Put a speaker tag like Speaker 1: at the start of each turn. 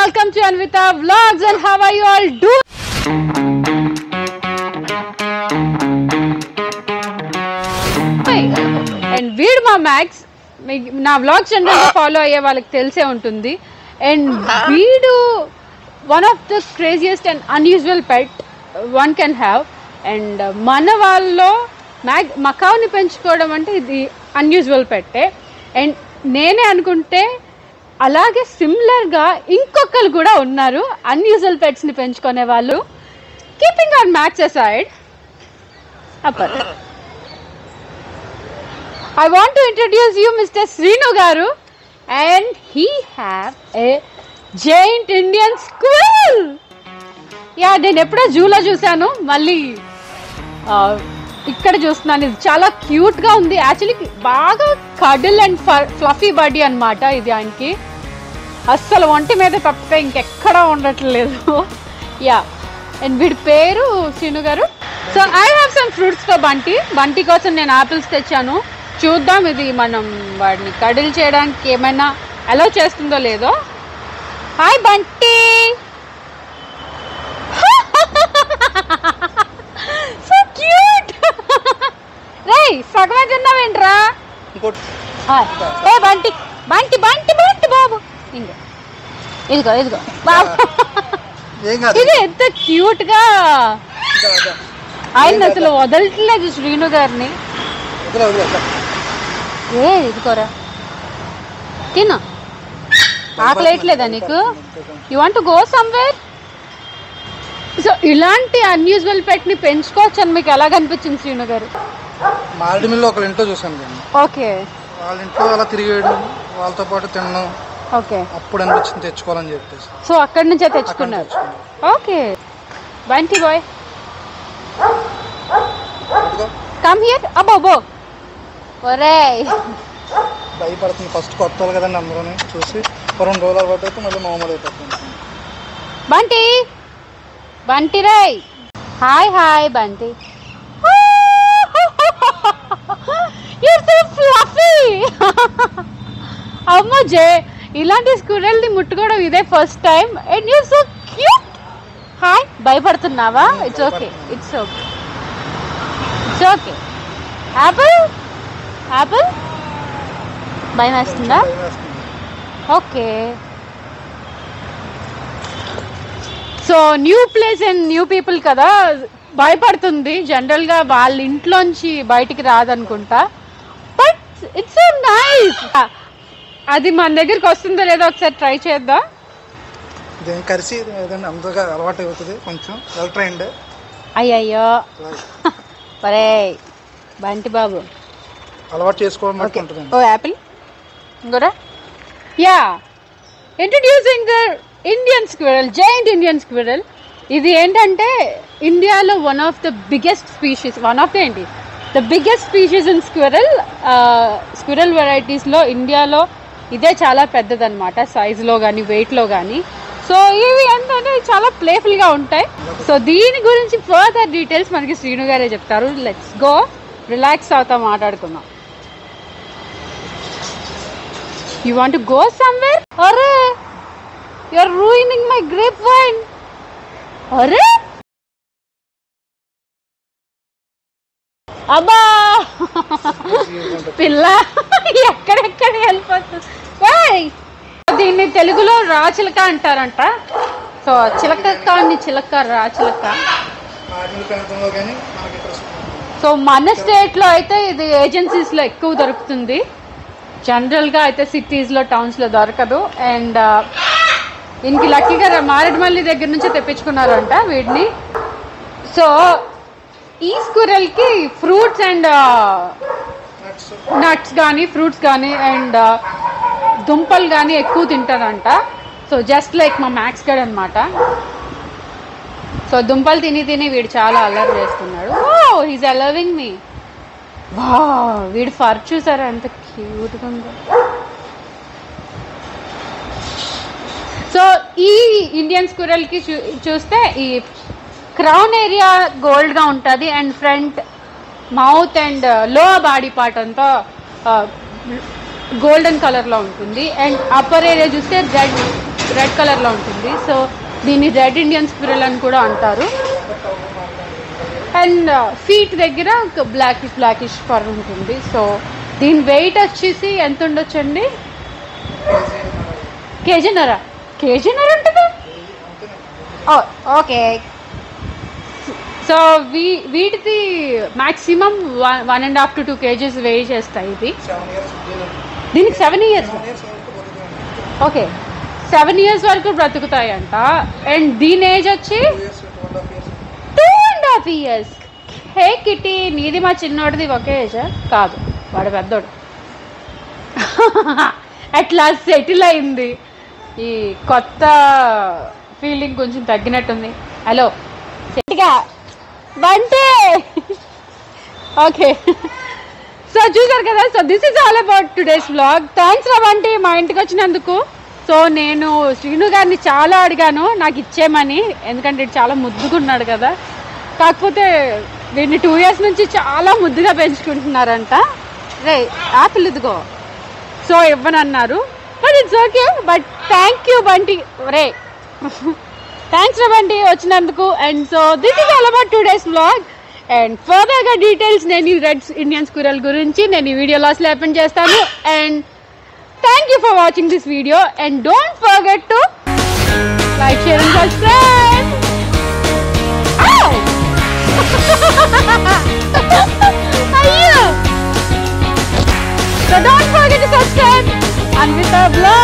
Speaker 1: welcome to Anvita Vlogs and how are you all doing? And వీడు మా max నా vlogs జనరల్గా follow అయ్యే వాళ్ళకి తెలిసే ఉంటుంది అండ్ వీడు one of the craziest and unusual pet one can have and మన వాళ్ళలో మ్యాగ్ మకావుని పెంచుకోవడం అంటే ఇది అన్యూజువల్ పెట్టే అండ్ నేనే అనుకుంటే అలాగే సిమిలర్గా ఇంకొకరు కూడా ఉన్నారు అన్యూజువల్ పెట్స్ని పెంచుకునే వాళ్ళు keeping on Max aside upper I want to introduce you Mr. Srinu Garu and he have a giant Indian squirrel. Yeah నేను ఎప్పుడో జూలో చూశాను మళ్ళీ ఆ, ఇక్కడ చూస్తున్నాను ఇది చాలా క్యూట్ గా ఉంది యాక్చువల్లీ బాగా కడిల్ అండ్ ఫ్లఫీ బాడీ అన్నమాట ఇది ఆయనకి అస్సలు ఒంటి మీద తప్పితే ఇంకెక్కడా ఉండట్లేదు యా అండ్ వీడి పేరు Srinu garu so I have some fruits for Bunty Bunty కోసం నేను ఆపిల్స్ తెచ్చాను చూద్దాం ఇది మనం వాడిని కడిల్ చేయడానికి ఏమైనా అలౌ చేస్తుందో లేదో హాయ్ బంటి సో క్యూట్ రేయ్ సగమే తిన్నావేంట్రా
Speaker 2: ఇంకోటి
Speaker 1: హాయ్. ఏ బంటి బంటి బంటి బంటి బాబు ఇంకో ఇదిగో ఇదిగో బాబు
Speaker 2: ఏం కాదు
Speaker 1: ఇది ఎంత క్యూట్ గా
Speaker 2: ఇదా, ఇదా.
Speaker 1: ఆయన అసలు వదలట్లేదు శ్రీను గారిని
Speaker 2: వదిలే, వదిలే, ఇదా.
Speaker 1: ఏ ఇదిగోరా తిను ఆకలి వేయట్లేదా నీకు you want go somewhere so ఇలాంటి అన్యూజువల్ పెట్ ని పెంచుకోవచ్చు అని మీకు ఎలా కనిపించింది శ్రీను గారు
Speaker 2: మారేడుమిల్లి ఒకళ్ళ ఇంట్లో చూసాను నేను
Speaker 1: ఓకే
Speaker 2: వాళ్ళ ఇంట్లో అలా తిరిగేయడం వాళ్ళతో పాటు తినడం
Speaker 1: ఓకే
Speaker 2: అప్పుడు అనిపించింది తెచ్చుకోవాలని చెప్పేసి
Speaker 1: సో అక్కడి నుంచే
Speaker 2: అక్కడ
Speaker 1: తెచ్చుకున్నారు
Speaker 2: తెచ్చుకున్నాను.
Speaker 1: ఓకే బంటి బాయ్
Speaker 2: ఇదిగో,
Speaker 1: కమ్ హియర్ అబ్బో బో ఒరే
Speaker 2: భయపడుతుంది ఫస్ట్ కొత్త వాళ్ళు కదండి అందరూ చూసి ఒక రెండు రోజులు అలవాటు అయితే మళ్ళీ మామూలు అయిపోతుంది
Speaker 1: బంటి బంటి రాయ్ hi hi Bunty you're so fluffy అమ్మ జే ఇలాంటి స్కూరల్ని ముట్టుకోవడం ఇదే first time and you're so cute hi భయపడుతున్నావా it's okay it's okay it's okay apple apple భయం వేస్తుందా
Speaker 2: భయం వేస్తుంది.
Speaker 1: Okay so new place and new people కదా భయపడుతుంది జనరల్ గా వాళ్ళ ఇంట్లోంచి బయటికి రాదనుకుంటా బట్ ఇట్స్ సో నైస్ అది మన దగ్గరికి వస్తుందో లేదో ఒకసారి ట్రై చేద్దాం
Speaker 2: ఇదేం కరిసి ఏదైనా అందరిగా అలవాటు అవుతుంది కొంచెం వెల్ ట్రైన్డ్
Speaker 1: అయ్యయ్యో పరే బంటి బాబు
Speaker 2: అలవాటు చేసుకోవడం మటుకు
Speaker 1: ఓకే
Speaker 2: ఉంటుంది
Speaker 1: ఓ యాపిల్ ఇంకోరా yeah introducing the Indian squirrel giant Indian squirrel ఇది ఏంటంటే ఇండియాలో one of the biggest species one of the ఏంటి the biggest species in squirrel squirrel వెరైటీస్లో ఇండియాలో ఇదే చాలా పెద్దదన్నమాట సైజులో కానీ వెయిట్లో కానీ సో ఇవి ఏంటంటే చాలా ప్లేఫుల్గా ఉంటాయి సో దీని గురించి ఫర్దర్ డీటెయిల్స్ మనకి శ్రీను గారే చెప్తారు లెట్స్ గో రిలాక్స్ అవుతా మాట్లాడుకుందాం You want to go somewhere? Arre! You're ruining my grapevine. Arre! అబ్బా పిల్ల ఎక్కడెక్కడ వెళ్ళిపోతుంది ఏయ్! దీన్ని తెలుగులో రాచిలక అంటారంట సో చిలక కాని చిలక రాచిలక
Speaker 2: మారేడుమిల్లి ప్రాంతంలో కానీ మనకి ఇక్కడ
Speaker 1: సో మన స్టేట్లో అయితే ఇది ఏజెన్సీస్లో ఎక్కువ దొరుకుతుంది జనరల్గా అయితే సిటీస్లో టౌన్స్లో దొరకదు అండ్ దీనికి లక్కీగా మారేడుమల్లి దగ్గర నుంచి తెప్పించుకున్నారంట వీటిని సో ఈ స్కూరల్కి ఫ్రూట్స్ అండ్
Speaker 2: నట్స్
Speaker 1: నట్స్ కానీ ఫ్రూట్స్ కానీ అండ్ దుంపలు కానీ ఎక్కువ తింటారంట సో జస్ట్ లైక్ మా మ్యాక్స్ గడ్ అనమాట సో దుంపలు తిని తిని వీడు చాలా అల్లరి చేస్తున్నాడు ఓ హీస్ అలవింగ్ మీ వా వీడు ఫర్ చూసారా ఎంత క్యూట్గా ఉందో సో ఈ ఇండియన్ స్కూరల్కి చూ చూస్తే ఈ క్రౌన్ ఏరియా గోల్డ్గా ఉంటుంది and front mouth and lower body part అంతా గోల్డెన్ కలర్లో ఉంటుంది అండ్ అప్పర్ ఏరియా చూస్తే రెడ్ రెడ్ కలర్లో ఉంటుంది సో దీన్ని రెడ్ ఇండియన్ స్పిరల్ అని కూడా అంటారు అండ్ ఫీట్ దగ్గర ఒక బ్లాక్ బ్లాకిష్ ఫర్ ఉంటుంది సో దీని వెయిట్ వచ్చేసి ఎంత ఉండొచ్చండి కేజీనరా కేజీనర ఉంటుందా ఓకే సో వీ వీటిది maximum one one and half to two KGs weight చేస్తాయి ఇది
Speaker 2: సెవెన్ ఇయర్స్
Speaker 1: దీనికి సెవెన్ ఇయర్స్
Speaker 2: సెవెన్ ఇయర్స్ వరకు బతుకుతాయి
Speaker 1: ఓకే సెవెన్ ఇయర్స్ వరకు బ్రతుకుతాయి అంట అండ్ దీని ఏజ్ వచ్చి
Speaker 2: two years two and half years
Speaker 1: two and half years hey kitty నీది మా చిన్నోడిది ఒకే ఏజా కాదు వాడు పెద్దోడు అట్లా సెటిల్ అయింది ఈ కొత్త ఫీలింగ్ కొంచెం తగ్గినట్టుంది హలో సెట్గా బంటే ఓకే సో చూసారు కదా so this is all about today's vlog thanks రా బంటి మా ఇంటికి వచ్చినందుకు సో నేను శ్రీను గారిని చాలా అడిగాను నాకు ఇచ్చేయమని ఎందుకంటే ఇటు చాలా ముద్దుకున్నాడు కదా కాకపోతే వీడిని టూ ఇయర్స్ నుంచి చాలా ముద్దుగా పెంచుకుంటున్నారంట రే ఆపిల్ ఇదిగో సో ఇవ్వనన్నారు but it's okay but thank you Bunty రే థ్యాంక్స్ రా బంటి వచ్చినందుకు and so this is all about today's vlog and ఫర్దర్గా డీటెయిల్స్ నేను ఈ రెడ్ ఇండియన్ స్కూరల్ గురించి నేను ఈ వీడియోలో అసలు ఓపెన్ చేస్తాను and thank you for watching this video and don't forget to like share and subscribe అయ్యో So don't forget to subscribe and with the vlog.